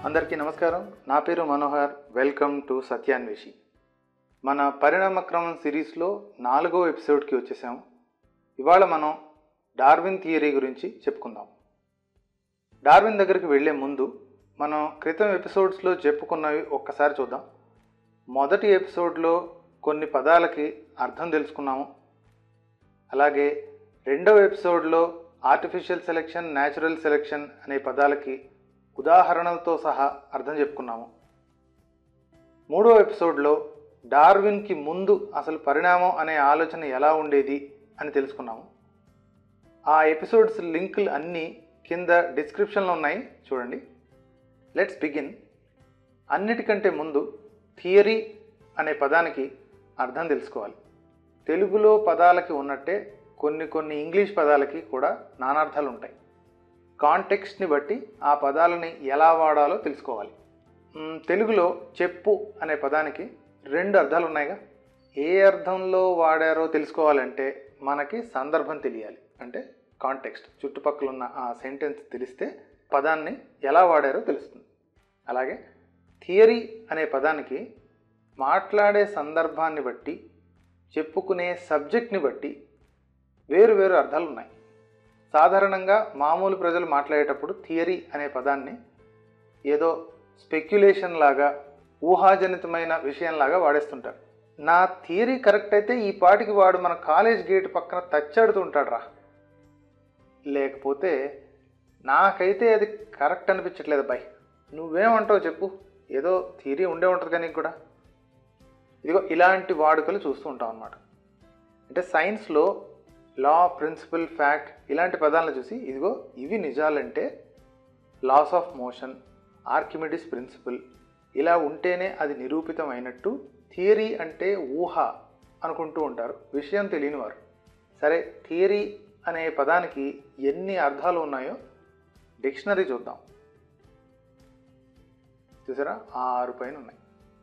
అందరికీ నమస్కారం నా పేరు మనోహర్ వెల్కమ్ టు సత్యాన్వేషి మన పరిణామక్రమం సిరీస్లో నాలుగో ఎపిసోడ్కి వచ్చేసాము ఇవాళ మనం డార్విన్ థియరీ గురించి చెప్పుకుందాం డార్విన్ దగ్గరికి వెళ్ళే ముందు మనం క్రితం ఎపిసోడ్స్లో చెప్పుకున్నవి ఒక్కసారి చూద్దాం మొదటి ఎపిసోడ్లో కొన్ని పదాలకి అర్థం తెలుసుకున్నాము అలాగే రెండవ ఎపిసోడ్లో ఆర్టిఫిషియల్ సెలెక్షన్ న్యాచురల్ సెలెక్షన్ అనే పదాలకి ఉదాహరణలతో సహా అర్థం చెప్పుకున్నాము మూడో ఎపిసోడ్లో డార్విన్కి ముందు అసలు పరిణామం అనే ఆలోచన ఎలా ఉండేది అని తెలుసుకున్నాము ఆ ఎపిసోడ్స్ లింకులు అన్నీ కింద డిస్క్రిప్షన్లో ఉన్నాయి చూడండి లెట్స్ బిగిన్ అన్నిటికంటే ముందు థియరీ అనే పదానికి అర్థం తెలుసుకోవాలి తెలుగులో పదాలకి ఉన్నట్టే కొన్ని కొన్ని ఇంగ్లీష్ పదాలకి కూడా నానార్థాలు ఉంటాయి కాంటెక్స్ట్ని బట్టి ఆ పదాలని ఎలా వాడాలో తెలుసుకోవాలి మ్, తెలుగులో చెప్పు అనే పదానికి రెండు అర్థాలు ఉన్నాయిగా ఏ అర్థంలో వాడారో తెలుసుకోవాలంటే మనకి సందర్భం తెలియాలి అంటే కాంటెక్స్ట్ చుట్టుపక్కల ఉన్న ఆ సెంటెన్స్ తెలిస్తే పదాన్ని ఎలా వాడారో తెలుస్తుంది అలాగే థియరీ అనే పదానికి మాట్లాడే సందర్భాన్ని బట్టి చెప్పుకునే సబ్జెక్ట్ని బట్టి వేరు వేరు అర్థాలు ఉన్నాయి సాధారణంగా మామూలు ప్రజలు మాట్లాడేటప్పుడు థియరీ అనే పదాన్ని ఏదో స్పెక్యులేషన్ లాగా ఊహాజనితమైన విషయంలాగా వాడేస్తుంటారు నా థియరీ కరెక్ట్ అయితే ఈ పాటికి వాడు మన కాలేజ్ గేట్ పక్కన తచ్చాడుతూ ఉంటాడు రా లేకపోతే నాకైతే అది కరెక్ట్ అనిపించట్లేదు బాయ్ నువ్వేమంటావు చెప్పు ఏదో థియరీ ఉండే ఉంటుంది కానీ నీకు కూడా ఇదిగో ఇలాంటి వాడుకలు చూస్తూ ఉంటాం అన్నమాట అంటే సైన్స్లో లా ప్రిన్సిపల్ ఫ్యాక్ట్ ఇలాంటి పదాలను చూసి ఇదిగో ఇవి నిజాలంటే laws of motion Archimedes principle ఇలా ఉంటేనే అది నిరూపితం అయినట్టు థియరీ అంటే ఊహ అనుకుంటూ ఉంటారు విషయం తెలియని వారు సరే థియరీ అనే పదానికి ఎన్ని అర్థాలు ఉన్నాయో డిక్షనరీ చూద్దాం చూసారా ఆరు పైన ఉన్నాయి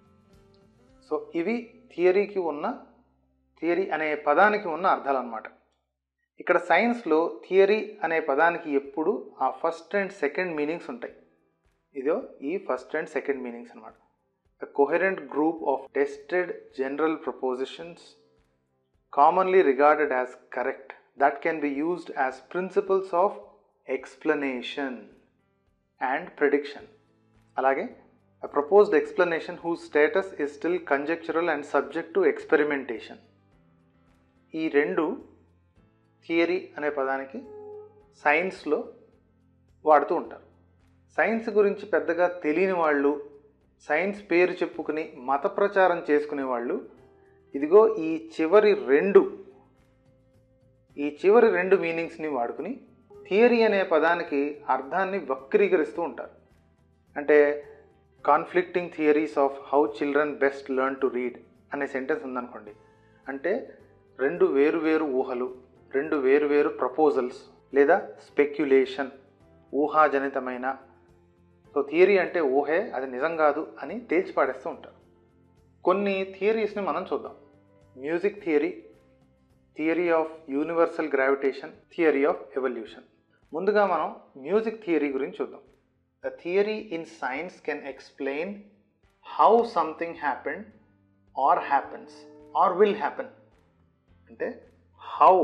సో ఇవి థియరీకి ఉన్న థియరీ అనే పదానికి ఉన్న అర్థాలు అన్నమాట ఇక్కడ సైన్స్లో థియరీ అనే పదానికి ఎప్పుడు ఆ ఫస్ట్ అండ్ సెకండ్ మీనింగ్స్ ఉంటాయి ఇదో ఈ ఫస్ట్ అండ్ సెకండ్ మీనింగ్స్ అనమాట a coherent group of tested general propositions commonly regarded as correct that can be used as principles of explanation and prediction అలాగే a proposed explanation whose status is still conjectural and subject to experimentation ఈ రెండు theory అనే పదానికి సైన్స్లో వాడుతూ ఉంటారు science గురించి పెద్దగా తెలియని వాళ్ళు సైన్స్ పేరు చెప్పుకుని మత ప్రచారం చేసుకునే వాళ్ళు ఇదిగో ఈ చివరి రెండు ఈ చివరి రెండు మీనింగ్స్ని వాడుకుని థియరీ అనే పదానికి అర్థాన్ని వక్రీకరిస్తూ ఉంటారు అంటే conflicting theories of how children best learn to read అనే సెంటెన్స్ ఉందనుకోండి అంటే రెండు వేరు వేరు ఊహలు రెండు వేరు వేరు ప్రపోజల్స్ లేదా స్పెక్యులేషన్ ఊహాజనితమైన సో థియరీ అంటే ఊహే అది నిజం కాదు అని తేల్చి పాడేస్తూ ఉంటారు కొన్ని థియరీస్ని మనం చూద్దాం music theory theory of universal gravitation theory of evolution ముందుగా మనం మ్యూజిక్ థియరీ గురించి చూద్దాం the theory in science can explain how something happened or happens or will happen అంటే హౌ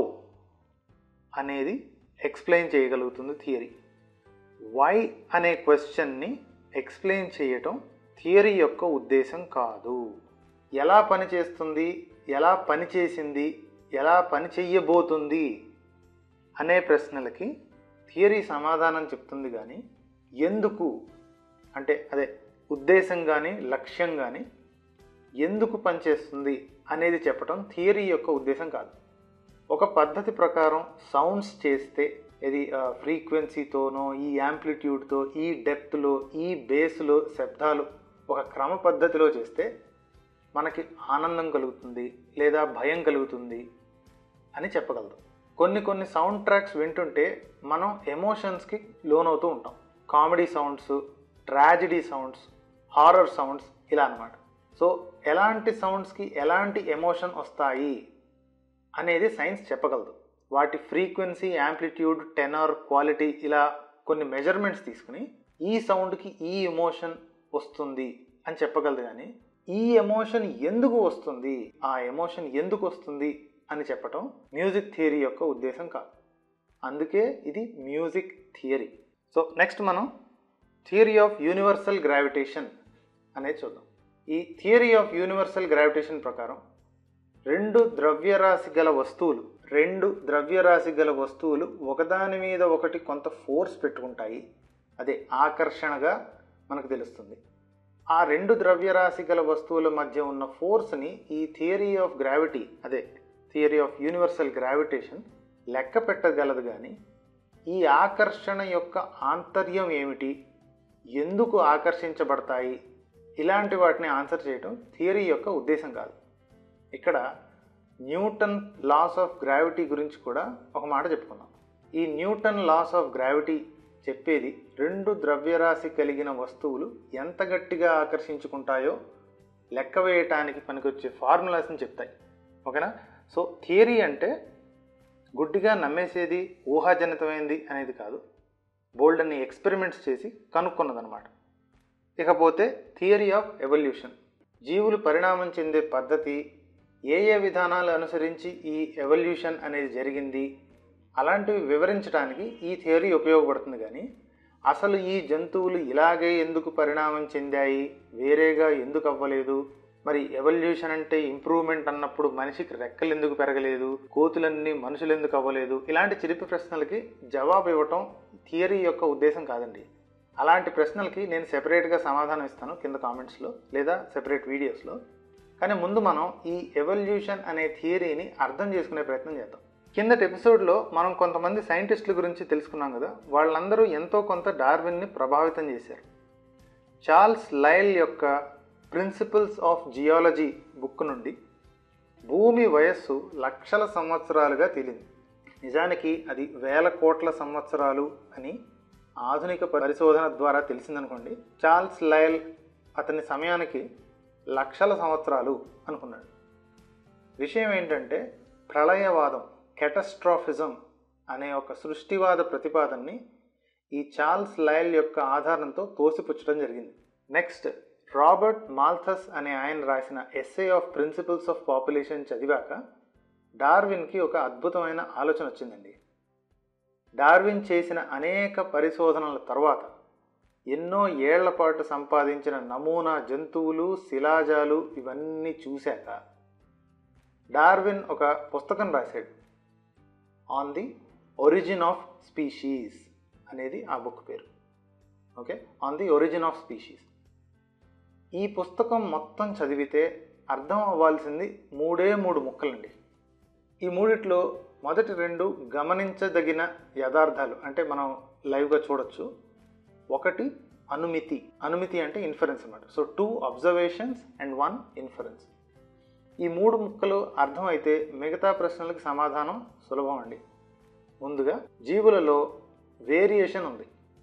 అనేది ఎక్స్ప్లెయిన్ చేయగలుగుతుంది థియరీ వై అనే క్వశ్చన్ని ఎక్స్ప్లెయిన్ చేయటం థియరీ యొక్క ఉద్దేశం కాదు ఎలా పనిచేస్తుంది ఎలా పనిచేసింది ఎలా పని చెయ్యబోతుంది అనే ప్రశ్నలకి థియరీ సమాధానం చెప్తుంది కానీ ఎందుకు అంటే అదే ఉద్దేశం కానీ లక్ష్యం కానీ ఎందుకు పనిచేస్తుంది అనేది చెప్పటం థియరీ యొక్క ఉద్దేశం కాదు ఒక పద్ధతి ప్రకారం సౌండ్స్ చేస్తే ఇది ఫ్రీక్వెన్సీతోనో ఈ యాంప్లిట్యూడ్తో ఈ డెప్త్లో ఈ బేస్లో శబ్దాలు ఒక క్రమ పద్ధతిలో చేస్తే మనకి ఆనందం కలుగుతుంది లేదా భయం కలుగుతుంది అని చెప్పగలదు కొన్ని కొన్ని సౌండ్ ట్రాక్స్ వింటుంటే మనం ఎమోషన్స్కి లోనవుతూ ఉంటాం comedy sounds tragedy sounds horror sounds ఇలా అన్నమాట సో ఎలాంటి సౌండ్స్కి ఎలాంటి ఎమోషన్ వస్తాయి అనేది సైన్స్ చెప్పగలదు వాటి ఫ్రీక్వెన్సీ యాంప్లిట్యూడ్ టెనర్ క్వాలిటీ ఇలా కొన్ని మెజర్మెంట్స్ తీసుకుని ఈ సౌండ్కి ఈ ఎమోషన్ వస్తుంది అని చెప్పగలదు కానీ ఈ ఎమోషన్ ఎందుకు వస్తుంది ఆ ఎమోషన్ ఎందుకు వస్తుంది అని చెప్పటం మ్యూజిక్ థియరీ యొక్క ఉద్దేశం కాదు అందుకే ఇది మ్యూజిక్ థియరీ సో నెక్స్ట్ మనం థియరీ ఆఫ్ యూనివర్సల్ గ్రావిటేషన్ అనేది చూద్దాం ఈ థియరీ ఆఫ్ యూనివర్సల్ గ్రావిటేషన్ ప్రకారం రెండు ద్రవ్యరాశి గల వస్తువులు రెండు ద్రవ్యరాశి గల వస్తువులు ఒకదాని మీద ఒకటి కొంత ఫోర్స్ పెట్టుకుంటాయి అదే ఆకర్షణగా మనకు తెలుస్తుంది ఆ రెండు ద్రవ్యరాశి గల వస్తువుల మధ్య ఉన్న ఫోర్స్ని ఈ థియరీ ఆఫ్ గ్రావిటీ అదే థియరీ ఆఫ్ యూనివర్సల్ గ్రావిటేషన్ లెక్క పెట్టగలదు కానీ ఈ ఆకర్షణ యొక్క ఆంతర్యం ఏమిటి ఎందుకు ఆకర్షించబడతాయి ఇలాంటి వాటిని ఆన్సర్ చేయటం థియరీ యొక్క ఉద్దేశం కాదు ఇక్కడ న్యూటన్ లాస్ ఆఫ్ గ్రావిటీ గురించి కూడా ఒక మాట చెప్పుకుందాం ఈ న్యూటన్ లాస్ ఆఫ్ గ్రావిటీ చెప్పేది రెండు ద్రవ్యరాశి కలిగిన వస్తువులు ఎంత గట్టిగా ఆకర్షించుకుంటాయో లెక్క వేయటానికి పనికొచ్చే ఫార్ములాస్ని చెప్తాయి ఓకేనా సో థియరీ అంటే గుడ్డిగా నమ్మేసేది ఊహాజనితమైంది అనేది కాదు బోల్డ్ అన్ని ఎక్స్పెరిమెంట్స్ చేసి కనుక్కున్నదనమాట ఇకపోతే థియరీ ఆఫ్ ఎవల్యూషన్ జీవులు పరిణామం చెందే పద్ధతి ఏ ఏ విధానాలు అనుసరించి ఈ ఎవల్యూషన్ అనేది జరిగింది అలాంటివి వివరించడానికి ఈ థియరీ ఉపయోగపడుతుంది కానీ అసలు ఈ జంతువులు ఇలాగే ఎందుకు పరిణామం చెందాయి వేరేగా ఎందుకు అవ్వలేదు మరి ఎవల్యూషన్ అంటే ఇంప్రూవ్మెంట్ అన్నప్పుడు మనిషికి రెక్కలు ఎందుకు పెరగలేదు కోతులన్నీ మనుషులు ఎందుకు అవ్వలేదు ఇలాంటి చిలిపి ప్రశ్నలకి జవాబు ఇవ్వటం థియరీ యొక్క ఉద్దేశం కాదండి అలాంటి ప్రశ్నలకి నేను సెపరేట్గా సమాధానం ఇస్తాను కింద కామెంట్స్లో లేదా సెపరేట్ వీడియోస్లో కానీ ముందు మనం ఈ ఎవల్యూషన్ అనే థియరీని అర్థం చేసుకునే ప్రయత్నం చేద్దాం కిందటి ఎపిసోడ్లో మనం కొంతమంది సైంటిస్టుల గురించి తెలుసుకున్నాం కదా వాళ్ళందరూ ఎంతో కొంత డార్విన్ని ప్రభావితం చేశారు చార్ల్స్ లైల్ యొక్క ప్రిన్సిపల్స్ ఆఫ్ జియాలజీ బుక్ నుండి భూమి వయస్సు లక్షల సంవత్సరాలుగా తేలింది నిజానికి అది వేల కోట్ల సంవత్సరాలు అని ఆధునిక పరిశోధన ద్వారా తెలిసిందనుకోండి చార్ల్స్ లైల్ అతని సమయానికి లక్షల సంవత్సరాలు అనుకున్నాడు విషయం ఏంటంటే ప్రళయవాదం కెటస్ట్రాఫిజం అనే ఒక సృష్టివాద ప్రతిపాదనని ఈ చార్ల్స్ లైల్ యొక్క ఆధారంతో తోసిపుచ్చడం జరిగింది నెక్స్ట్ రాబర్ట్ మాల్థస్ అనే ఆయన రాసిన essay of principles of population చదివాక డార్విన్కి ఒక అద్భుతమైన ఆలోచన వచ్చిందండి డార్విన్ చేసిన అనేక పరిశోధనల తర్వాత ఎన్నో ఏళ్ల పాటు సంపాదించిన నమూనా జంతువులు శిలాజాలు ఇవన్నీ చూశాక డార్విన్ ఒక పుస్తకం రాశాడు on the origin of species అనేది ఆ బుక్ పేరు okay on the origin of species ఈ పుస్తకం మొత్తం చదివితే అర్థం అవ్వాల్సింది మూడే మూడు ముక్కలండి ఈ మూడిట్లో మొదటి రెండు గమనించదగిన యథార్థాలు అంటే మనం లైవ్గా చూడొచ్చు ఒకటి అనుమితి అనుమితి అంటే ఇన్ఫరెన్స్ అన్నమాట so two observations and one inference ఈ మూడు ముక్కలు అర్థమైతే మిగతా ప్రశ్నలకు సమాధానం సులభం అండి ముందుగా జీవులలో వేరియేషన్ ఉంది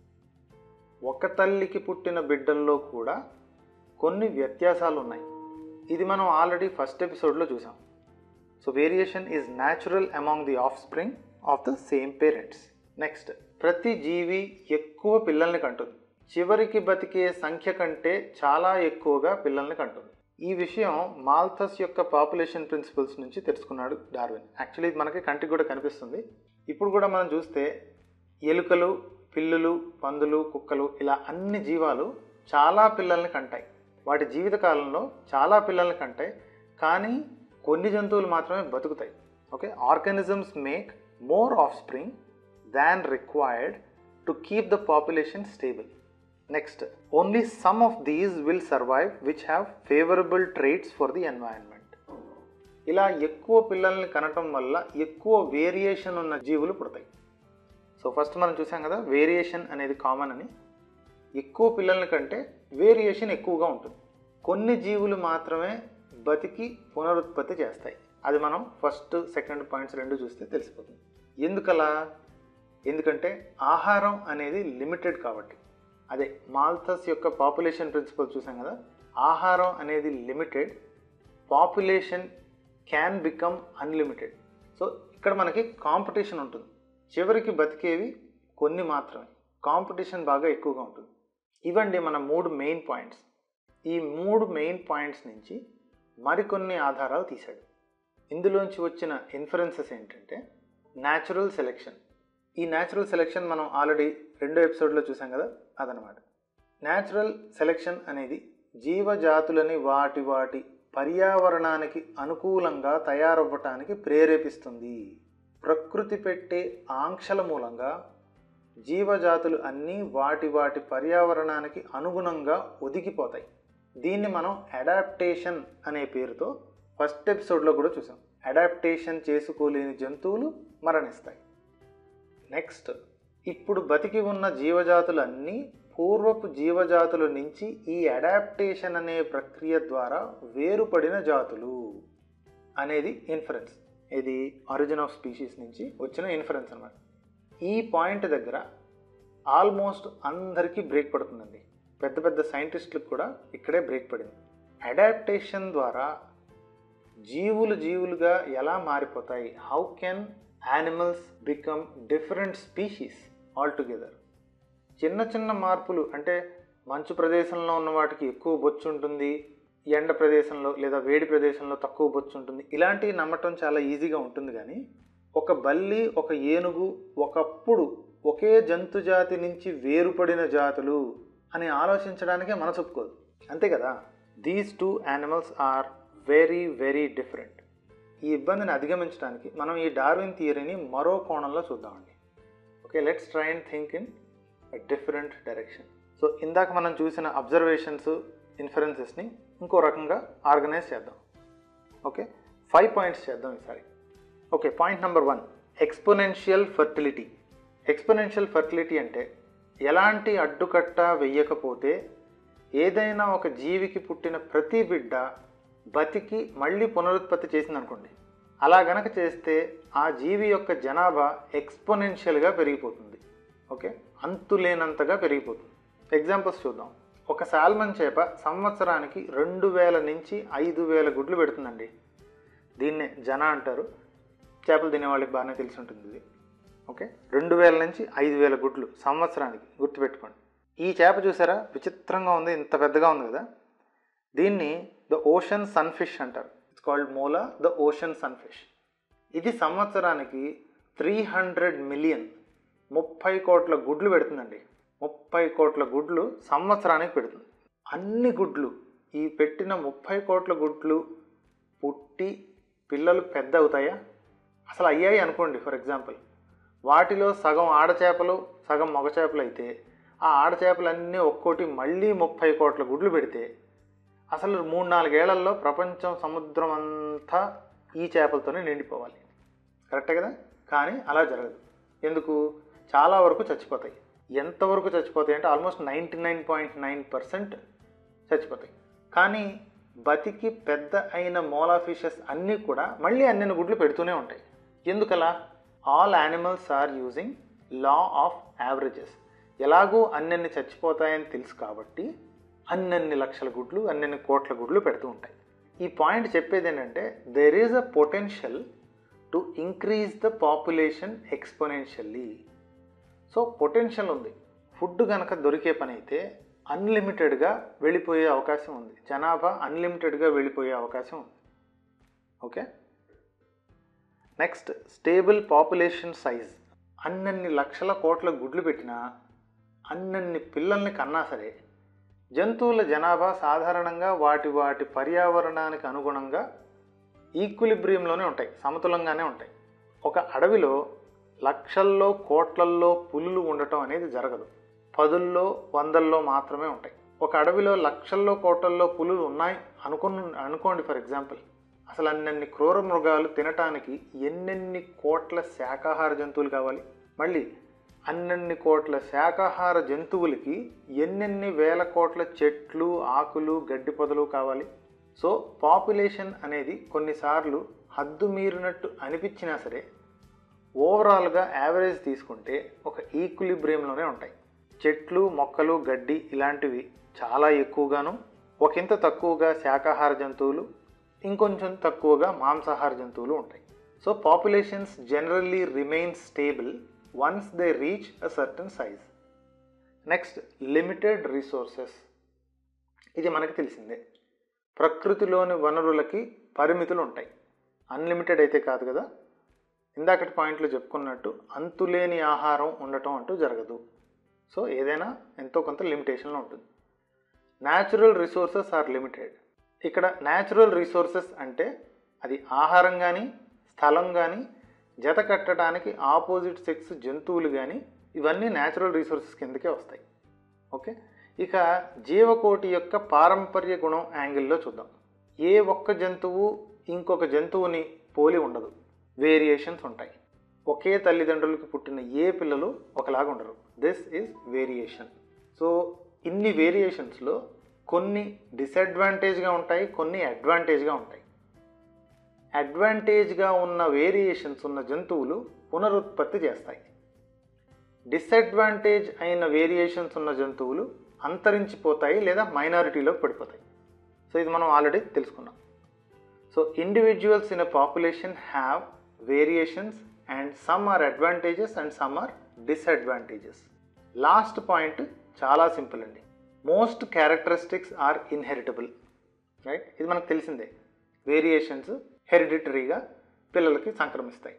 ఒక తల్లికి పుట్టిన బిడ్డల్లో కూడా కొన్ని వ్యత్యాసాలు ఉన్నాయి ఇది మనం ఆల్రెడీ ఫస్ట్ ఎపిసోడ్లో చూసాం so variation is natural among the offspring of the same parents next ప్రతి జీవి ఎక్కువ పిల్లల్ని కంటుంది చివరికి బతికే సంఖ్య కంటే చాలా ఎక్కువగా పిల్లల్ని కంటుంది ఈ విషయం మాల్థస్ యొక్క పాపులేషన్ ప్రిన్సిపల్స్ నుంచి తెలుసుకున్నాడు డార్విన్ యాక్చువల్లీ ఇది మనకి కంటికి కూడా కనిపిస్తుంది ఇప్పుడు కూడా మనం చూస్తే ఎలుకలు పిల్లులు పందులు కుక్కలు ఇలా అన్ని జీవాలు చాలా పిల్లల్ని కంటాయి వాటి జీవితకాలంలో చాలా పిల్లల్ని కంటాయి కానీ కొన్ని జంతువులు మాత్రమే బతుకుతాయి okay organisms make more offspring than required to keep the population stable next only some of these will survive which have favourable traits for the environment ఇలా ఎక్కువ పిల్లల్ని కనటం వల్ల ఎక్కువ వేరియేషన్ ఉన్న జీవులు పుడతాయి సో ఫస్ట్ మనం చూసాం కదా వేరియేషన్ అనేది కామన్ అని ఎక్కువ పిల్లల కంటే వేరియేషన్ ఎక్కువగా ఉంటుంది కొన్ని జీవులు మాత్రమే బతికి పునరుత్పత్తి చేస్తాయి అది మనం ఫస్ట్ సెకండ్ పాయింట్స్ రెండు చూస్తే తెలిసిపోతుంది ఎందుకలా ఎందుకంటే ఆహారం అనేది లిమిటెడ్ కాబట్టి అదే మాల్థస్ యొక్క పాపులేషన్ ప్రిన్సిపల్ చూసాం కదా ఆహారం అనేది limited population can become unlimited so ఇక్కడ మనకి కాంపిటీషన్ ఉంటుంది చివరికి బతికేవి కొన్ని మాత్రమే కాంపిటీషన్ బాగా ఎక్కువగా ఉంటుంది ఇవండి మన మూడు మెయిన్ పాయింట్స్ ఈ మూడు మెయిన్ పాయింట్స్ నుంచి మరికొన్ని ఆధారాలు తీశాడు ఇందులోంచి వచ్చిన ఇన్ఫరెన్సెస్ ఏంటంటే న్యాచురల్ సెలెక్షన్ ఈ న్యాచురల్ సెలెక్షన్ మనం ఆల్రెడీ రెండో ఎపిసోడ్లో చూసాం కదా అదనమాట న్యాచురల్ సెలెక్షన్ అనేది జీవజాతులని వాటి వాటి పర్యావరణానికి అనుకూలంగా తయారవ్వటానికి ప్రేరేపిస్తుంది ప్రకృతి పెట్టే ఆంక్షల మూలంగా జీవజాతులు అన్నీ వాటి వాటి పర్యావరణానికి అనుగుణంగా ఒదిగిపోతాయి దీన్ని మనం అడాప్టేషన్ అనే పేరుతో ఫస్ట్ ఎపిసోడ్లో కూడా చూసాం అడాప్టేషన్ చేసుకోలేని జంతువులు మరణిస్తాయి నెక్స్ట్ ఇప్పుడు బతికి ఉన్న జీవజాతులన్నీ పూర్వపు జీవజాతుల నుంచి ఈ అడాప్టేషన్ అనే ప్రక్రియ ద్వారా వేరుపడిన జాతులు అనేది ఇన్ఫరెన్స్ ఇది ఆరిజిన్ ఆఫ్ స్పీషీస్ నుంచి వచ్చిన ఇన్ఫరెన్స్ అనమాట ఈ పాయింట్ దగ్గర ఆల్మోస్ట్ అందరికీ బ్రేక్ పడుతుందండి పెద్ద పెద్ద సైంటిస్టులకు కూడా ఇక్కడే బ్రేక్ పడింది అడాప్టేషన్ ద్వారా జీవులు జీవులుగా ఎలా మారిపోతాయి how can animals become different species all together చిన్న చిన్న మార్పులు అంటే మంచు ప్రదేశంలో ఉన్న వాటికి ఎక్కువ బొచ్చు ఉంటుంది ఎండ ప్రదేశంలో లేదా వేడి ప్రదేశంలో తక్కువ బొచ్చు ఉంటుంది ఇలాంటివి నమ్మటం చాలా ఈజీగా ఉంటుంది కానీ ఒక బల్లి ఒక ఏనుగు ఒకప్పుడు ఒకే జంతు జాతి నుంచి వేరుపడిన జాతులు అని ఆలోచించడానికే మనసు ఒప్పుకోదు అంతే కదా these two animals are very very different ఈ ఇబ్బందిని అధిగమించడానికి మనం ఈ డార్విన్ థియరీని మరో కోణంలో చూద్దామండి okay let's try and think in different direction so ఇందాక మనం చూసిన అబ్జర్వేషన్స్ ఇన్ఫరెన్సెస్ని ఇంకో రకంగా ఆర్గనైజ్ చేద్దాం ఓకే ఫైవ్ పాయింట్స్ చేద్దాం ఈసారి okay point number one exponential fertility exponential fertility అంటే ఎలాంటి అడ్డుకట్ట వెయ్యకపోతే ఏదైనా ఒక జీవికి పుట్టిన ప్రతి బిడ్డ బతికి మళ్ళీ పునరుత్పత్తి చేసింది అనుకోండి అలా గనక చేస్తే ఆ జీవి యొక్క జనాభా ఎక్స్పోనెన్షియల్గా పెరిగిపోతుంది ఓకే అంతులేనంతగా పెరిగిపోతుంది ఎగ్జాంపుల్స్ చూద్దాం ఒక సాల్మన్ చేప సంవత్సరానికి రెండు వేల నుంచి ఐదు వేల గుడ్లు పెడుతుందండి దీన్నే జన అంటారు చేపలు తినే వాళ్ళకి బాగానే తెలిసి ఉంటుంది ఇది ఓకే రెండు వేల నుంచి ఐదు వేల గుడ్లు సంవత్సరానికి గుర్తుపెట్టుకోండి ఈ చేప చూసారా విచిత్రంగా ఉంది ఇంత పెద్దగా ఉంది కదా దీన్ని ద ఓషన్ సన్ఫిష్ అంటారు it's called mola the ocean sunfish ఇది సంవత్సరానికి త్రీ హండ్రెడ్ మిలియన్ ముప్పై కోట్ల గుడ్లు పెడుతుందండి ముప్పై కోట్ల గుడ్లు సంవత్సరానికి పెడుతుంది అన్ని గుడ్లు ఈ పెట్టిన ముప్పై కోట్ల గుడ్లు పుట్టి పిల్లలు పెద్ద అవుతాయా అసలు అయ్యాయి అనుకోండి ఫర్ ఎగ్జాంపుల్ వాటిలో సగం ఆడచేపలు సగం మగ చేపలు అయితే ఆ ఆడచేపలన్నీ ఒక్కోటి మళ్ళీ ముప్పై కోట్ల గుడ్లు పెడితే అసలు మూడు నాలుగేళ్లలో ప్రపంచం సముద్రం అంతా ఈ చేపలతోనే నిండిపోవాలి కరెక్టే కదా కానీ అలా జరగదు ఎందుకు చాలా వరకు చచ్చిపోతాయి ఎంతవరకు చచ్చిపోతాయి అంటే almost ninety nine point nine percent చచ్చిపోతాయి కానీ బతికి పెద్ద అయిన మోలా ఫిషెస్ అన్నీ కూడా మళ్ళీ అన్ని గుడ్లు పెడుతూనే ఉంటాయి ఎందుకలా all animals are using law of averages ఎలాగూ అన్నన్ని చచ్చిపోతాయని తెలుసు కాబట్టి అన్నన్ని లక్షల గుడ్లు అన్నన్ని కోట్ల గుడ్లు పెడుతూ ఉంటాయి ఈ పాయింట్ చెప్పేది ఏంటంటే there is a potential to increase the population exponentially so potential ఉంది ఫుడ్ కనుక దొరికే పని అయితే అన్లిమిటెడ్గా వెళ్ళిపోయే అవకాశం ఉంది జనాభా అన్లిమిటెడ్గా వెళ్ళిపోయే అవకాశం ఉంది okay next stable population size అన్నన్ని లక్షల కోట్ల గుడ్లు పెట్టినా అన్నన్ని పిల్లల్ని కన్నా సరే జంతువుల జనాభా సాధారణంగా వాటి వాటి పర్యావరణానికి అనుగుణంగా ఈక్విలిబ్రియంలోనే ఉంటాయి సమతులంగానే ఉంటాయి ఒక అడవిలో లక్షల్లో కోట్లల్లో పులులు ఉండటం అనేది జరగదు పదుల్లో వందల్లో మాత్రమే ఉంటాయి ఒక అడవిలో లక్షల్లో కోట్లల్లో పులులు ఉన్నాయి అనుకు అనుకోండి ఫర్ ఎగ్జాంపుల్ అసలు అన్నన్ని క్రూర మృగాలు తినటానికి ఎన్నెన్ని కోట్ల శాకాహార జంతువులు కావాలి మళ్ళీ అన్నన్ని కోట్ల శాకాహార జంతువులకి ఎన్నెన్ని వేల కోట్ల చెట్లు ఆకులు గడ్డి పొదలు కావాలి సో పాపులేషన్ అనేది కొన్నిసార్లు హద్దు మీరినట్టు అనిపించినా సరే ఓవరాల్గా యావరేజ్ తీసుకుంటే ఒక ఈక్విలిబ్రియంలోనే ఉంటాయి చెట్లు మొక్కలు గడ్డి ఇలాంటివి చాలా ఎక్కువగాను ఒకంత తక్కువగా శాకాహార జంతువులు ఇంకొంచెం తక్కువగా మాంసాహార జంతువులు ఉంటాయి so populations generally remain stable once they reach a certain size next limited resources ఇది మనకి తెలిసిందే ప్రకృతిలోని వనరులకి పరిమితులు ఉంటాయి అన్లిమిటెడ్ అయితే కాదు కదా ఇందాకటి పాయింట్లో చెప్పుకున్నట్టు అంతులేని ఆహారం ఉండటం అంటూ జరగదు సో ఏదైనా ఎంతో కొంత లిమిటేషన్లో ఉంటుంది న్యాచురల్ రిసోర్సెస్ ఆర్ లిమిటెడ్ ఇక్కడ న్యాచురల్ రిసోర్సెస్ అంటే అది ఆహారం కానీ స్థలం కానీ జత కట్టడానికి ఆపోజిట్ సెక్స్ జంతువులు కానీ ఇవన్నీ న్యాచురల్ రిసోర్సెస్ కిందకే వస్తాయి ఓకే ఇక జీవకోటి యొక్క పారంపర్య గుణం యాంగిల్లో చూద్దాం ఏ ఒక్క జంతువు ఇంకొక జంతువుని పోలి ఉండదు వేరియేషన్స్ ఉంటాయి ఒకే తల్లిదండ్రులకి పుట్టిన ఏ పిల్లలు ఒకలాగా ఉండరు దిస్ ఈజ్ వేరియేషన్ సో ఇన్ని వేరియేషన్స్లో కొన్ని డిసడ్వాంటేజ్గా ఉంటాయి కొన్ని అడ్వాంటేజ్గా ఉంటాయి అడ్వాంటేజ్గా ఉన్న వేరియేషన్స్ ఉన్న జంతువులు పునరుత్పత్తి చేస్తాయి డిసడ్వాంటేజ్ అయిన వేరియేషన్స్ ఉన్న జంతువులు అంతరించిపోతాయి లేదా మైనారిటీలోకి పడిపోతాయి సో ఇది మనం ఆల్రెడీ తెలుసుకున్నాం so individuals in a population have variations and some are advantages and some are disadvantages last point చాలా సింపుల్ అండి most characteristics are inheritable right ఇది మనకు తెలిసిందే వేరియేషన్స్ హెరిడిటరీగా పిల్లలకి సంక్రమిస్తాయి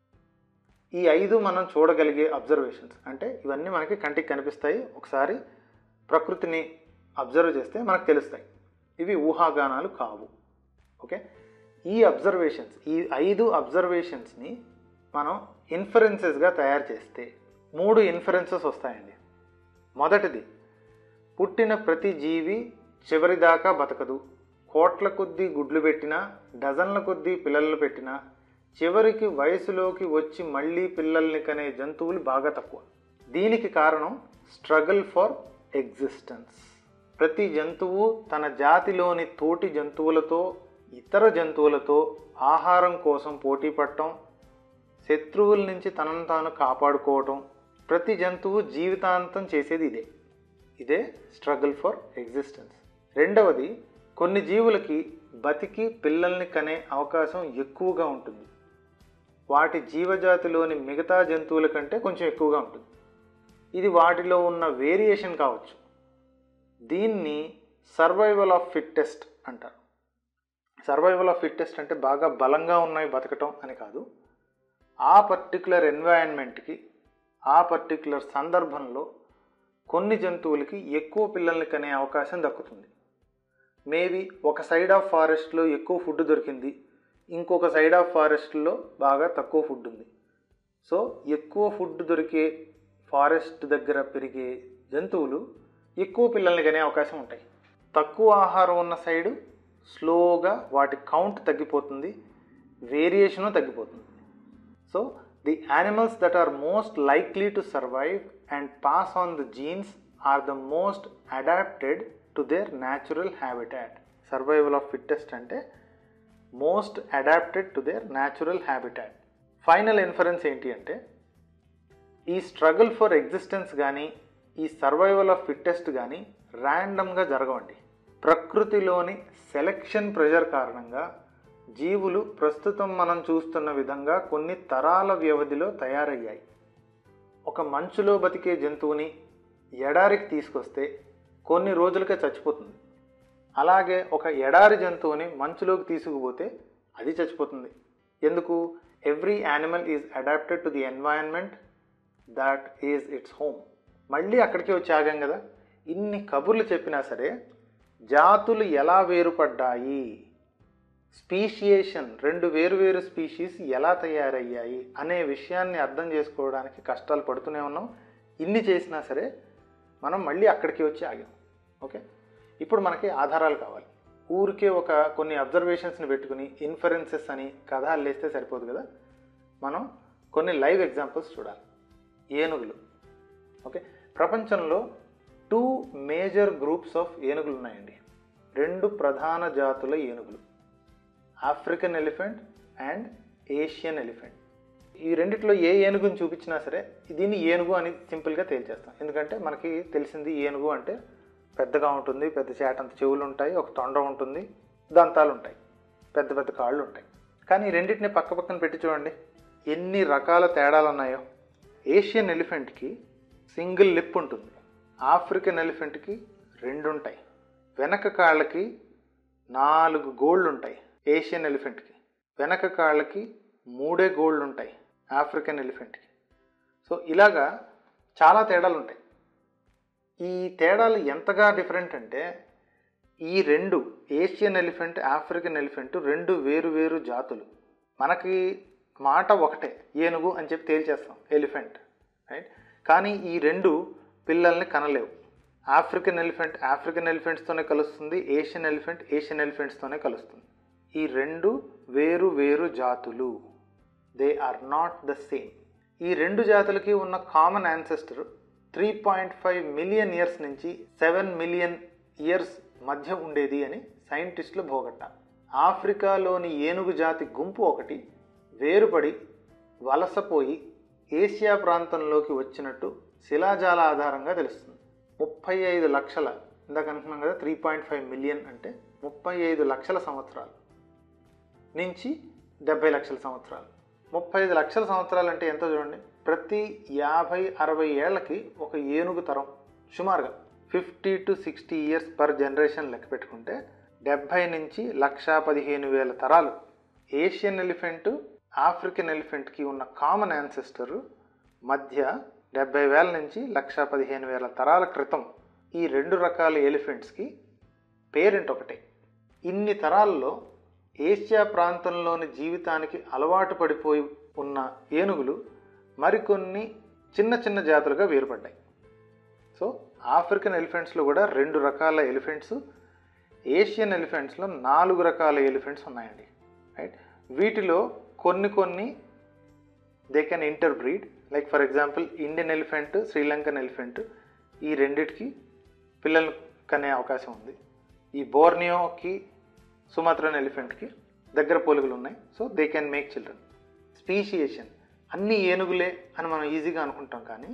ఈ ఐదు మనం చూడగలిగే అబ్జర్వేషన్స్ అంటే ఇవన్నీ మనకి కంటికి కనిపిస్తాయి ఒకసారి ప్రకృతిని అబ్జర్వ్ చేస్తే మనకు తెలుస్తాయి ఇవి ఊహాగానాలు కావు ఓకే ఈ అబ్జర్వేషన్స్ ఈ ఐదు అబ్జర్వేషన్స్ని మనం ఇన్ఫరెన్సెస్గా తయారు చేస్తే మూడు ఇన్ఫరెన్సెస్ వస్తాయండి మొదటిది పుట్టిన ప్రతి జీవి చివరిదాకా బతకదు కోట్ల కొద్దీ గుడ్లు పెట్టినా డజన్ల కొద్దీ పిల్లలు పెట్టినా చివరికి వయసులోకి వచ్చి మళ్ళీ పిల్లల్ని కనే జంతువులు బాగా తక్కువ దీనికి కారణం స్ట్రగుల్ ఫర్ ఎగ్జిస్టెన్స్ ప్రతి జంతువు తన జాతిలోని తోటి జంతువులతో ఇతర జంతువులతో ఆహారం కోసం పోటీ పడటం శత్రువుల నుంచి తనను తాను కాపాడుకోవటం ప్రతి జంతువు జీవితాంతం చేసేది ఇదే ఇదే స్ట్రగుల్ ఫర్ ఎగ్జిస్టెన్స్ రెండవది కొన్ని జీవులకి బతికి పిల్లల్ని కనే అవకాశం ఎక్కువగా ఉంటుంది వాటి జీవజాతిలోని మిగతా జంతువుల కంటే కొంచెం ఎక్కువగా ఉంటుంది ఇది వాటిలో ఉన్న వేరియేషన్ కావచ్చు దీన్ని సర్వైవల్ ఆఫ్ ఫిట్టెస్ట్ అంటారు సర్వైవల్ ఆఫ్ ఫిట్టెస్ట్ అంటే బాగా బలంగా ఉన్నాయి బతకటం అని కాదు ఆ పర్టికులర్ ఎన్వైరన్మెంట్కి ఆ పర్టికులర్ సందర్భంలో కొన్ని జంతువులకి ఎక్కువ పిల్లల్ని కనే అవకాశం దక్కుతుంది మేబీ ఒక సైడ్ ఆఫ్ ఫారెస్ట్లో ఎక్కువ ఫుడ్ దొరికింది ఇంకొక సైడ్ ఆఫ్ ఫారెస్ట్లో బాగా తక్కువ ఫుడ్ ఉంది సో ఎక్కువ ఫుడ్ దొరికే ఫారెస్ట్ దగ్గర పెరిగే జంతువులు ఎక్కువ పిల్లల్ని కనే అవకాశం ఉంటాయి తక్కువ ఆహారం ఉన్న సైడు స్లోగా వాటి కౌంట్ తగ్గిపోతుంది వేరియేషను తగ్గిపోతుంది so the animals that are most likely to survive and pass on the genes are the most adapted to their natural habitat survival of fittest అంటే most adapted to their natural habitat final inference ఏంటి అంటే ఈ struggle for existence కానీ ఈ survival of fittest కానీ ర్యాండమ్గా జరగవండి ప్రకృతిలోని selection pressure కారణంగా జీవులు ప్రస్తుతం మనం చూస్తున్న విధంగా కొన్ని తరాల వ్యవధిలో తయారయ్యాయి ఒక మంచులో బతికే జంతువుని ఎడారికి తీసుకొస్తే కొన్ని రోజులకే చచ్చిపోతుంది అలాగే ఒక ఎడారి జంతువుని మంచులోకి తీసుకుపోతే అది చచ్చిపోతుంది ఎందుకు every animal is adapted to the environment that is its home మళ్ళీ అక్కడికి వచ్చి ఆగాం కదా ఇన్ని కబుర్లు చెప్పినా సరే జాతులు ఎలా వేరుపడ్డాయి స్పీషియేషన్ రెండు వేరువేరు స్పీషీస్ ఎలా తయారయ్యాయి అనే విషయాన్ని అర్థం చేసుకోవడానికి కష్టాలు పడుతూనే ఉన్నాం ఇన్ని చేసినా సరే మనం మళ్ళీ అక్కడికి వచ్చి ఆగాం ఓకే ఇప్పుడు మనకి ఆధారాలు కావాలి ఊరికే ఒక కొన్ని అబ్జర్వేషన్స్ని పెట్టుకుని ఇన్ఫరెన్సెస్ అని కథ అల్లేస్తే సరిపోదు కదా మనం కొన్ని లైవ్ ఎగ్జాంపుల్స్ చూడాలి ఏనుగులు ఓకే ప్రపంచంలో టూ మేజర్ గ్రూప్స్ ఆఫ్ ఏనుగులు ఉన్నాయండి రెండు ప్రధాన జాతుల ఏనుగులు African elephant and Asian elephant ఈ రెండిట్లో ఏ ఏనుగుని చూపించినా సరే దీన్ని ఏనుగు అని సింపుల్గా తేల్చేస్తాం ఎందుకంటే మనకి తెలిసింది ఏనుగు అంటే పెద్దగా ఉంటుంది పెద్ద చేటంత చెవులు ఉంటాయి ఒక తొండ ఉంటుంది దంతాలు ఉంటాయి పెద్ద పెద్ద కాళ్ళు ఉంటాయి కానీ ఈ రెండింటిని పక్క పక్కన పెట్టి చూడండి ఎన్ని రకాల తేడాలు ఉన్నాయో ఏషియన్ ఎలిఫెంట్కి సింగిల్ లిప్ ఉంటుంది ఆఫ్రికన్ ఎలిఫెంట్కి రెండు ఉంటాయి వెనక కాళ్ళకి నాలుగు గోళ్ళు ఉంటాయి ఏషియన్ ఎలిఫెంట్కి వెనక కాళ్ళకి మూడే గోళ్ళు ఉంటాయి ఆఫ్రికన్ ఎలిఫెంట్కి సో ఇలాగా చాలా తేడాలు ఉంటాయి ఈ తేడాలు ఎంతగా డిఫరెంట్ అంటే ఈ రెండు ఏషియన్ ఎలిఫెంట్ ఆఫ్రికన్ ఎలిఫెంట్ రెండు వేరు వేరు జాతులు మనకి మాట ఒకటే ఏనుగు అని చెప్పి తేల్చేస్తాం ఎలిఫెంట్ రైట్ కానీ ఈ రెండు పిల్లల్ని కనలేవు ఆఫ్రికన్ ఎలిఫెంట్ ఆఫ్రికన్ ఎలిఫెంట్స్తోనే కలుస్తుంది ఏషియన్ ఎలిఫెంట్ ఏషియన్ ఎలిఫెంట్స్తోనే కలుస్తుంది ఈ రెండు వేరు వేరు జాతులు they are not the same ఈ రెండు జాతులకి ఉన్న common ancestor three point five million years నుంచి సెవెన్ మిలియన్ ఇయర్స్ మధ్య ఉండేది అని సైంటిస్టులు భోగట్ట ఆఫ్రికాలోని ఏనుగు జాతి గుంపు ఒకటి వేరుపడి వలసపోయి ఏషియా ప్రాంతంలోకి వచ్చినట్టు శిలాజాల ఆధారంగా తెలుస్తుంది ముప్పై ఐదు లక్షల ఇందాక అనుకున్నాం కదా త్రీ పాయింట్ ఫైవ్ మిలియన్ అంటే ముప్పై ఐదు లక్షల సంవత్సరాలు నుంచి డెబ్బై లక్షల సంవత్సరాలు ముప్పై ఐదు లక్షల సంవత్సరాలు అంటే ఎంత చూడండి ప్రతి యాభై అరవై ఏళ్ళకి ఒక ఏనుగు తరం సుమారుగా fifty to sixty years per generation లెక్క పెట్టుకుంటే డెబ్భై నుంచి లక్షా పదిహేను వేల తరాలు ఏషియన్ ఎలిఫెంట్ ఆఫ్రికన్ ఎలిఫెంట్కి ఉన్న కామన్ యాన్సెస్టర్ మధ్య డెబ్బై వేల నుంచి లక్షా పదిహేను వేల తరాల క్రితం ఈ రెండు రకాల ఎలిఫెంట్స్కి పేరెంట్ ఒకటే ఇన్ని తరాల్లో ఏషియా ప్రాంతంలోని జీవితానికి అలవాటు పడిపోయి ఉన్న ఏనుగులు మరికొన్ని చిన్న చిన్న జాతులుగా వేరుపడ్డాయి సో ఆఫ్రికన్ ఎలిఫెంట్స్లో కూడా రెండు రకాల ఎలిఫెంట్స్ ఏషియన్ ఎలిఫెంట్స్లో నాలుగు రకాల ఎలిఫెంట్స్ ఉన్నాయండి రైట్ వీటిలో కొన్ని కొన్ని they can interbreed like for example Indian elephant Sri Lankan elephant ఈ రెండిటికి పిల్లలు కనే అవకాశం ఉంది ఈ బోర్నియోకి సుమాత్రన్ ఎలిఫెంట్కి దగ్గర పోలికలు ఉన్నాయి so they can make children speciation అన్ని ఏనుగులే అని మనం ఈజీగా అనుకుంటాం కానీ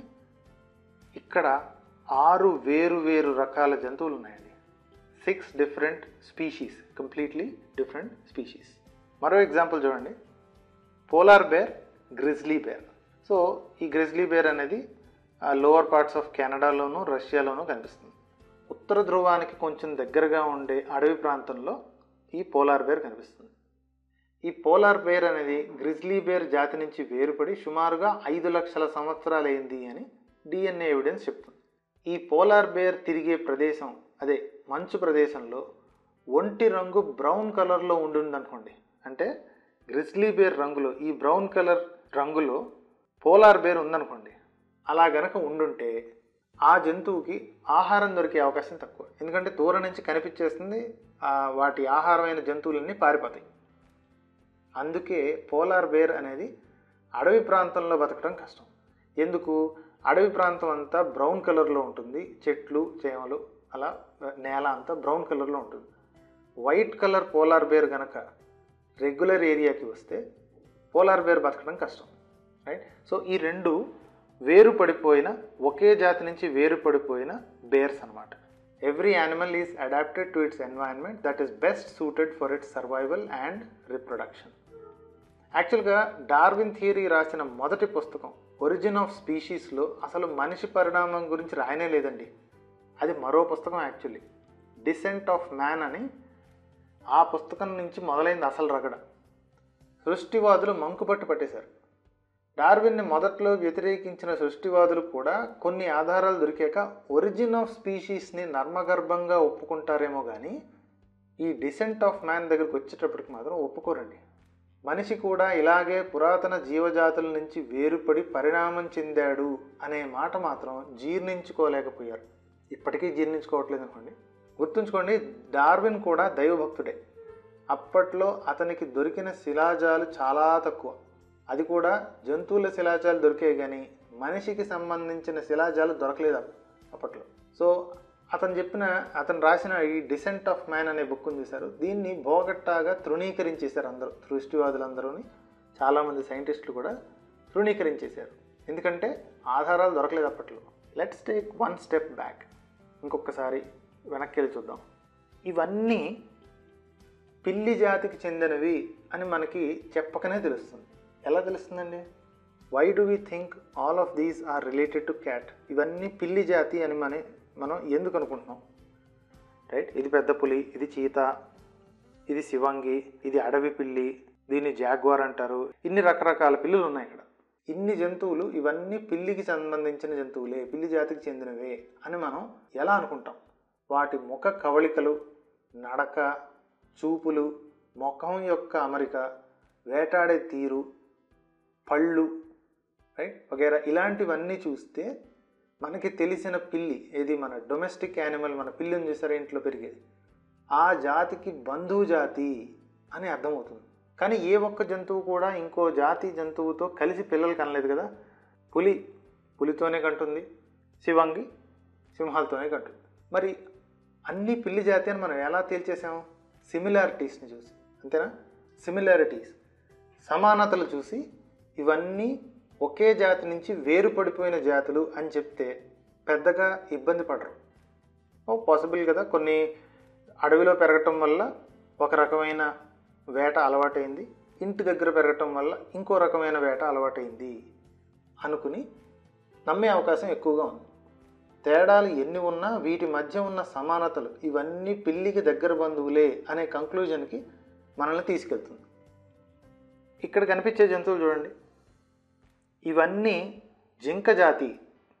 ఇక్కడ ఆరు వేరు వేరు రకాల జంతువులు ఉన్నాయండి six different species completely different species మరో ఎగ్జాంపుల్ చూడండి polar bear grizzly bear so ఈ గ్రిజ్లీ బేర్ అనేది లోవర్ పార్ట్స్ ఆఫ్ కెనడాలోను రష్యాలోనూ కనిపిస్తుంది ఉత్తర ధ్రువానికి కొంచెం దగ్గరగా ఉండే అడవి ప్రాంతంలో ఈ పోలార్ బేర్ కనిపిస్తుంది ఈ పోలార్ బేర్ అనేది గ్రిజ్లీ బేర్ జాతి నుంచి వేరుపడి సుమారుగా ఐదు లక్షల సంవత్సరాలైంది అని డిఎన్ఏ ఎవిడెన్స్ చెప్తుంది ఈ పోలార్ బేర్ తిరిగే ప్రదేశం అదే మంచు ప్రదేశంలో ఒంటి రంగు బ్రౌన్ కలర్లో ఉండుందనుకోండి అంటే గ్రిజ్లీ బేర్ రంగులో ఈ బ్రౌన్ కలర్ రంగులో పోలార్ బేర్ ఉందనుకోండి అలా గనక ఉండుంటే ఆ జంతువుకి ఆహారం దొరికే అవకాశం తక్కువ ఎందుకంటే దూరం నుంచి కనిపించేస్తుంది వాటి ఆహారమైన జంతువులన్నీ పారిపోతాయి అందుకే పోలార్ బేర్ అనేది అడవి ప్రాంతంలో బతకడం కష్టం ఎందుకు అడవి ప్రాంతం అంతా బ్రౌన్ కలర్లో ఉంటుంది చెట్లు చేమలు అలా నేల అంతా బ్రౌన్ కలర్లో ఉంటుంది వైట్ కలర్ పోలార్ బేర్ కనుక రెగ్యులర్ ఏరియాకి వస్తే పోలార్ బేర్ బతకడం కష్టం రైట్ సో ఈ రెండు వేరు పడిపోయిన ఒకే జాతి నుంచి వేరు పడిపోయిన బేర్స్ అనమాట every animal is adapted to its environment that is best suited for its survival and reproduction యాక్చువల్గా డార్విన్ థియరీ రాసిన మొదటి పుస్తకం ఒరిజిన్ ఆఫ్ స్పీషీస్లో అసలు మనిషి పరిణామం గురించి రాయనే లేదండి అది మరో పుస్తకం యాక్చువల్లీ డిసెంట్ ఆఫ్ మ్యాన్ అని ఆ పుస్తకం నుంచి మొదలైంది అసలు రగడ సృష్టివాదులు మంకుపట్టు పట్టేశారు డార్విన్ని మొదట్లో వ్యతిరేకించిన సృష్టివాదులు కూడా కొన్ని ఆధారాలు దొరికాక ఒరిజిన్ ఆఫ్ స్పీషీస్ని నర్మగర్భంగా ఒప్పుకుంటారేమో కానీ ఈ డిసెంట్ ఆఫ్ మ్యాన్ దగ్గరికి వచ్చేటప్పటికి మాత్రం ఒప్పుకోరండి మనిషి కూడా ఇలాగే పురాతన జీవజాతుల నుంచి వేరుపడి పరిణామం చెందాడు అనే మాట మాత్రం జీర్ణించుకోలేకపోయారు ఇప్పటికీ జీర్ణించుకోవట్లేదు అనుకోండి గుర్తుంచుకోండి డార్విన్ కూడా దైవభక్తుడే అప్పట్లో అతనికి దొరికిన శిలాజాలు చాలా తక్కువ అది కూడా జంతువుల శిలాజాలు దొరికాయి కానీ మనిషికి సంబంధించిన శిలాజాలు దొరకలేదు అప్పట్లో సో అతను చెప్పిన అతను రాసిన ఈ డిసెంట్ ఆఫ్ మ్యాన్ అనే బుక్ చూశారు దీన్ని బోగట్టాగా తృణీకరించేశారు అందరూ సృష్టివాదులందరూని చాలామంది సైంటిస్టులు కూడా తృణీకరించేశారు ఎందుకంటే ఆధారాలు దొరకలేదు అప్పట్లో let's take one step back ఇంకొకసారి వెనక్కి వెళ్ళి చూద్దాం ఇవన్నీ పిల్లి జాతికి చెందినవి అని మనకి చెప్పకనే తెలుస్తుంది ఎలా తెలుస్తుందండి why do we think all of these are related to cat ఇవన్నీ పిల్లి జాతి అని మన మనం ఎందుకు అనుకుంటున్నాం రైట్ ఇది పెద్ద పులి ఇది చీత ఇది శివంగి ఇది అడవి పిల్లి దీన్ని జాగ్వార్ అంటారు ఇన్ని రకరకాల పిల్లులు ఉన్నాయి ఇక్కడ ఇన్ని జంతువులు ఇవన్నీ పిల్లికి సంబంధించిన జంతువులే పిల్లి జాతికి చెందినవే అని మనం ఎలా అనుకుంటాం వాటి ముఖ కవళికలు నడక చూపులు ముఖం యొక్క అమరిక వేటాడే తీరు పళ్ళు రైట్ వగేరా ఇలాంటివన్నీ చూస్తే మనకి తెలిసిన పిల్లి ఏది మన డొమెస్టిక్ యానిమల్ మన పిల్లిని చూసారా ఇంట్లో పెరిగేది ఆ జాతికి బంధువు జాతి అని అర్థమవుతుంది కానీ ఏ ఒక్క జంతువు కూడా ఇంకో జాతి జంతువుతో కలిసి పిల్లలు కనలేదు కదా పులి పులితోనే కంటుంది శివంగి సింహాలతోనే కంటుంది మరి అన్ని పిల్లి జాతి అని మనం ఎలా తేల్చేసాము సిమిలారిటీస్ని చూసి అంతేనా సిమిలారిటీస్ సమానతలు చూసి ఇవన్నీ ఒకే జాతి నుంచి వేరుపడిపోయిన జాతులు అని చెప్తే పెద్దగా ఇబ్బంది పడరు ఓ పాసిబుల్ కదా కొన్ని అడవిలో పెరగటం వల్ల ఒక రకమైన వేట అలవాటైంది ఇంటి దగ్గర పెరగటం వల్ల ఇంకో రకమైన వేట అలవాటైంది అనుకుని నమ్మే అవకాశం ఎక్కువగా ఉంది తేడాలు ఎన్ని ఉన్నా వీటి మధ్య ఉన్న సమానతలు ఇవన్నీ పిల్లికి దగ్గర బంధువులే అనే కంక్లూజన్కి మనల్ని తీసుకెళ్తుంది ఇక్కడ కనిపించే జంతువులు చూడండి ఇవన్నీ జింక జాతి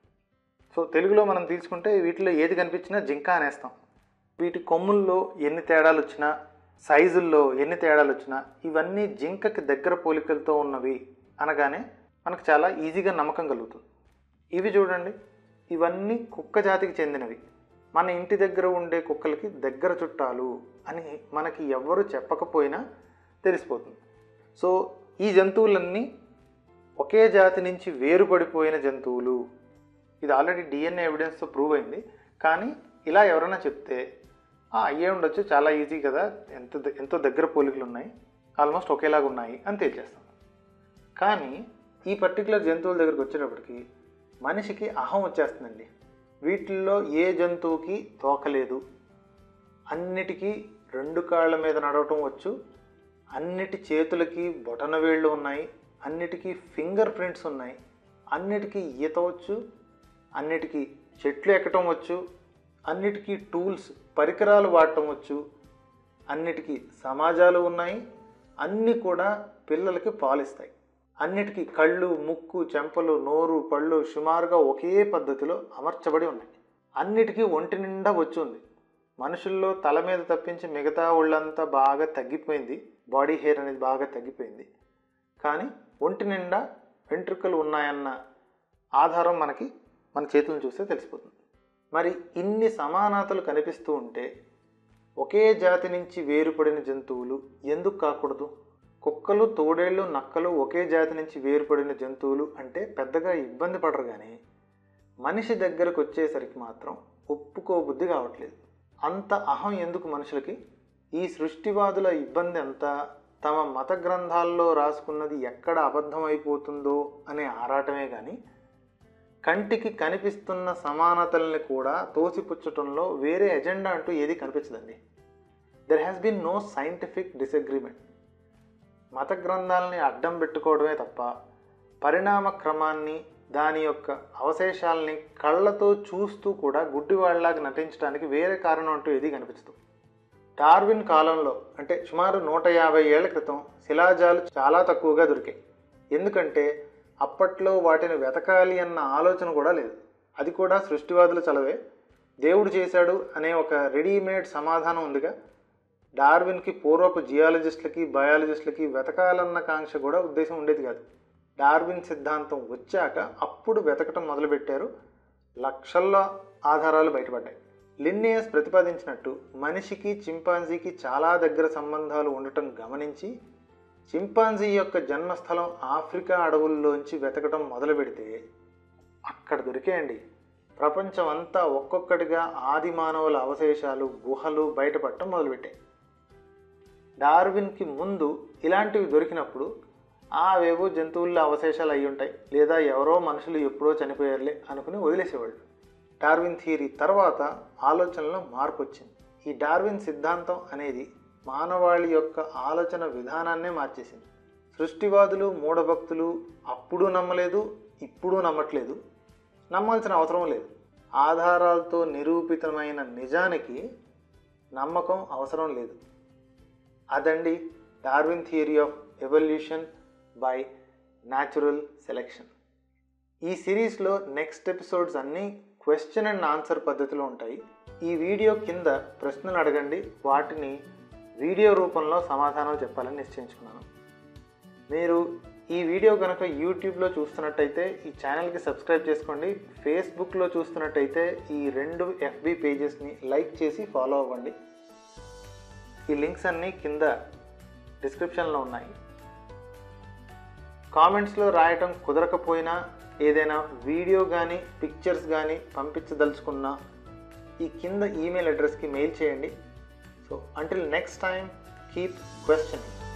సో తెలుగులో మనం తీసుకుంటే వీటిలో ఏది కనిపించినా జింక అనేస్తాం వీటి కొమ్ముల్లో ఎన్ని తేడాలు వచ్చినా సైజుల్లో ఎన్ని తేడాలు వచ్చినా ఇవన్నీ జింకకి దగ్గర పోలికలతో ఉన్నవి అనగానే మనకు చాలా ఈజీగా నమ్మకం కలుగుతుంది ఇవి చూడండి ఇవన్నీ కుక్క జాతికి చెందినవి మన ఇంటి దగ్గర ఉండే కుక్కలకి దగ్గర చుట్టాలు అని మనకి ఎవ్వరు చెప్పకపోయినా తెలిసిపోతుంది సో ఈ జంతువులన్నీ ఒకే జాతి నుంచి వేరుపడిపోయిన జంతువులు ఇది ఆల్రెడీ డిఎన్ఏ ఎవిడెన్స్తో ప్రూవ్ అయింది కానీ ఇలా ఎవరైనా చెప్తే "ఆ, అయ్యే ఉండొచ్చు చాలా ఈజీ కదా ఎంత ద- ఎంతో దగ్గర పోలికలు ఉన్నాయి ఆల్మోస్ట్ ఒకేలాగా ఉన్నాయి అని తేల్చేస్తాం కానీ ఈ పర్టికులర్ జంతువుల దగ్గరికి వచ్చేటప్పటికి మనిషికి అహం వచ్చేస్తుందండి వీటిల్లో ఏ జంతువుకి తోకలేదు అన్నిటికీ రెండు కాళ్ళ మీద నడవటం వచ్చు అన్నిటి చేతులకి బొటన వేళ్ళు ఉన్నాయి అన్నిటికీ ఫింగర్ ప్రింట్స్ ఉన్నాయి అన్నిటికీ ఈత వచ్చు అన్నిటికీ చెట్లు ఎక్కటం వచ్చు అన్నిటికీ టూల్స్ పరికరాలు వాడటం వచ్చు అన్నిటికీ సమాజాలు ఉన్నాయి అన్నీ కూడా పిల్లలకి పాలిస్తాయి అన్నిటికీ కళ్ళు ముక్కు చెంపలు నోరు పళ్ళు సుమారుగా ఒకే పద్ధతిలో అమర్చబడి ఉన్నాయి అన్నిటికీ ఒంటి నిండా వచ్చి ఉంది మనుషుల్లో తల మీద తప్పించి మిగతా ఒళ్ళంతా బాగా తగ్గిపోయింది బాడీ హెయిర్ అనేది బాగా తగ్గిపోయింది కానీ ఒంటి నిండా వెంట్రుకలు ఉన్నాయన్న ఆధారం మనకి మన చేతులను చూస్తే తెలిసిపోతుంది మరి ఇన్ని సమానతలు కనిపిస్తూ ఉంటే ఒకే జాతి నుంచి వేరుపడిన జంతువులు ఎందుకు కాకూడదు కుక్కలు తోడేళ్ళు నక్కలు ఒకే జాతి నుంచి వేరుపడిన జంతువులు అంటే పెద్దగా ఇబ్బంది పడరు కానీ మనిషి దగ్గరకు వచ్చేసరికి మాత్రం ఒప్పుకోబుద్ధి కావట్లేదు అంత అహం ఎందుకు మనుషులకి ఈ సృష్టివాదుల ఇబ్బంది అంతా తమ మత గ్రంథాల్లో రాసుకున్నది ఎక్కడ అబద్ధమైపోతుందో అనే ఆరాటమే కానీ కంటికి కనిపిస్తున్న సమానతల్ని కూడా తోసిపుచ్చటంలో వేరే ఎజెండా అంటూ ఏది కనిపించదండి there has been no scientific disagreement మత గ్రంథాలని అడ్డం పెట్టుకోవడమే తప్ప పరిణామ క్రమాన్ని దాని యొక్క అవశేషాలని కళ్ళతో చూస్తూ కూడా గుడ్డివాళ్లాగా నటించడానికి వేరే కారణం అంటూ ఏది కనిపించదు డార్విన్ కాలంలో అంటే సుమారు నూట యాభై ఏళ్ల క్రితం శిలాజాలు చాలా తక్కువగా దొరికాయి ఎందుకంటే అప్పట్లో వాటిని వెతకాలి అన్న ఆలోచన కూడా లేదు అది కూడా సృష్టివాదుల చలవే దేవుడు చేశాడు అనే ఒక రెడీమేడ్ సమాధానం ఉందిగా డార్విన్కి పూర్వపు జియాలజిస్టులకి బయాలజిస్టులకి వెతకాలన్న కాంక్ష కూడా ఉద్దేశం ఉండేది కాదు డార్విన్ సిద్ధాంతం వచ్చాక అప్పుడు వెతకటం మొదలుపెట్టారు లక్షల్లో ఆధారాలు బయటపడ్డాయి లిన్నియస్ ప్రతిపాదించినట్టు మనిషికి చింపాంజీకి చాలా దగ్గర సంబంధాలు ఉండటం గమనించి చింపాంజీ యొక్క జన్మస్థలం ఆఫ్రికా అడవుల్లోంచి వెతకటం మొదలు పెడితే అక్కడ దొరికేయండి ప్రపంచం అంతా ఒక్కొక్కటిగా ఆది మానవుల అవశేషాలు గుహలు బయటపడటం మొదలుపెట్టాయి డార్విన్కి ముందు ఇలాంటివి దొరికినప్పుడు "ఆ, అవేవో జంతువుల అవశేషాలు అయి ఉంటాయి లేదా ఎవరో మనుషులు ఎప్పుడో చనిపోయారులే అనుకుని వదిలేసేవాళ్ళు డార్విన్ థియరీ తర్వాత ఆలోచనలో మార్పు వచ్చింది ఈ డార్విన్ సిద్ధాంతం అనేది మానవాళి యొక్క ఆలోచన విధానాన్నే మార్చేసింది సృష్టివాదులు మూఢభక్తులు అప్పుడు నమ్మలేదు ఇప్పుడు నమ్మట్లేదు నమ్మాల్సిన అవసరం లేదు ఆధారాలతో నిరూపితమైన నిజానికి నమ్మకం అవసరం లేదు అదండి Darwin theory of evolution by natural selection ఈ సిరీస్లో నెక్స్ట్ ఎపిసోడ్స్ అన్నీ క్వశ్చన్ అండ్ ఆన్సర్ పద్ధతిలో ఉంటాయి ఈ వీడియో కింద ప్రశ్నలు అడగండి వాటిని వీడియో రూపంలో సమాధానాలు చెప్పాలని నిశ్చయించుకున్నాను మీరు ఈ వీడియో కనుక యూట్యూబ్లో చూస్తున్నట్టయితే ఈ ఛానల్కి సబ్స్క్రైబ్ చేసుకోండి ఫేస్బుక్లో చూస్తున్నట్టయితే ఈ రెండు ఎఫ్బి పేజెస్ని లైక్ చేసి ఫాలో అవ్వండి ఈ లింక్స్ అన్నీ కింద డిస్క్రిప్షన్లో ఉన్నాయి కామెంట్స్లో రాయటం కుదరకపోయినా ఏదైనా వీడియో కానీ పిక్చర్స్ కానీ పంపించదలుచుకున్నా ఈ కింద ఈమెయిల్ అడ్రస్కి మెయిల్ చేయండి so until next time keep questioning